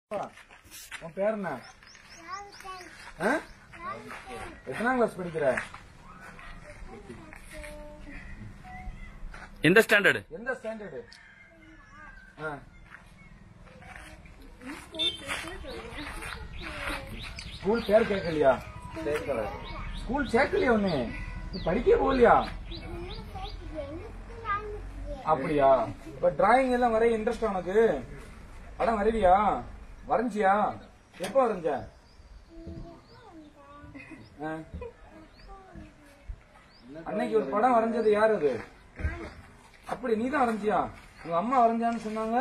உன் பேர் என்ன ஆ? எத்தனாம் கிளாஸ் படிக்கிற எந்த ஸ்டாண்டர்டு எந்த ஸ்டாண்டர்டு ஸ்கூல் பேர் கேட்கலையா சேர்க்கல ஸ்கூல் சேர்க்கலையா ஒண்ணு நீ படிக்க போகலையா அப்படியா இப்ப டிராயிங் எல்லாம் வரைய இன்ட்ரெஸ்ட் உனக்கு படம் வரைவியா வரைஞ்சியா எப்போ வரைஞ்ச ஆ. அன்னைக்கு ஒரு படம் வரைஞ்சது யார் அது அப்படி நீ தான் வரைஞ்சியா உங்க அம்மா வரைஞ்சான்னு சொன்னாங்க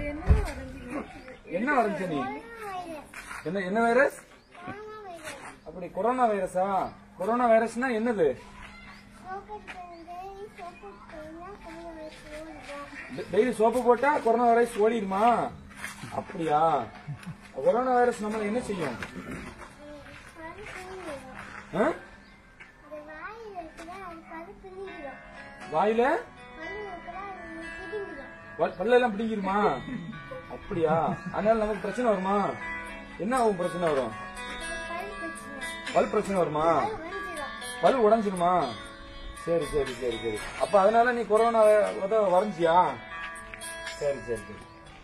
என்ன வரைஞ்ச நீ என்ன என்ன வைரஸ் அப்படி கொரோனா வைரஸா கொரோனா வைரஸ்னா என்னது டெ- டெய்லி சோப்பு போட்டா கொரோனா வைரஸ் ஓடிடுமா அப்படியா கொரோனா வைரஸ் நம்மள என்ன செய்யும் ஆ? வாயில பல்- பல்லெல்லாம் பிடிங்கிருமா அப்படியா அதனால நமக்கு பிரச்சனை வருமா என்ன ஆகும் பிரச்சனை வரும் பல் பிரச்சனை வருமா பல் உடைஞ்சிருமா சரி சரி சரி சரி அப்ப அதனால நீ கொரோனா வ- வரைஞ்சியா சரி சரி சரி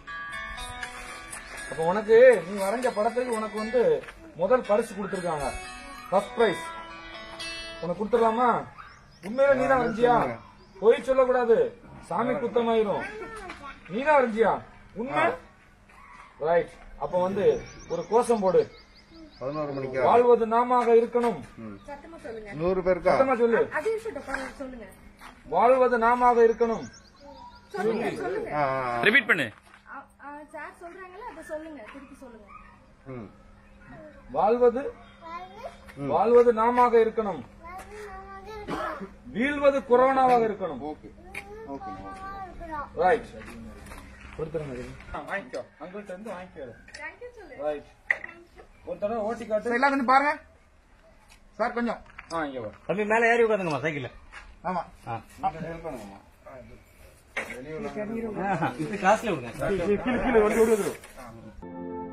அப்ப உனக்கு நீ வரைஞ்ச படத்துக்கு உனக்கு வந்து முதல் பரிசு கொடுத்திருக்காங்க ஃபர்ஸ்ட் பிரைஸ் உனக்கு கொடுத்துடலாமா உண்மையில நீ தான் வரைஞ்சியா போய் சொல்லக்கூடாது சாமி குத்தமாயிரும் நீ தான் வரைஞ்சியா உண்மை ரைட் அப்ப வந்து ஒரு கோஷம் போடு பதினோரு மணிக்கு வாழ்வது நாமாக இருக்கணும் நூறு பேருக்கா சத்தமா சொல்லு அது இருக்கட்டும் பரவாயில்ல, சொல்லுங்க வாழ்வது நாமாக இருக்கணும் சொல்லுங்க சொல்லுங்க ஆ, ஆ, ஆ. ரிப்பீட் பண்ணு அ- அ, சார் சொல்றாங்கல்ல அதை சொல்லுங்க திருப்பி சொல்லுங்க ம். வாழ்வது வாழ்வது நாமாக இருக்கணும் வீழ்வது கொரோனாவாக இருக்கணும் ஓகே ஓகே ரைட் கொடுத்துருங்க ஆ, வாங்கிக்கோ அங்கிள்ட்ட இருந்து வாங்கிக்கோ தேங்க்யூ சொல்லு ரைட் ஒரு தடவை ஓட்டி காட்டு சார், எல்லாம் கொஞ்சம் பாருங்க சார் கொஞ்சம் ஆ இங்க வா தம்பி மேல ஏறி உட்காந்துங்கம்மா சைக்கிள்ல ஆமா ஹெல்ப் பண்ணுங்கம்மா இது காசுல விடுங்க கீழே கீழே வண்டி ஓடி வந்துரும்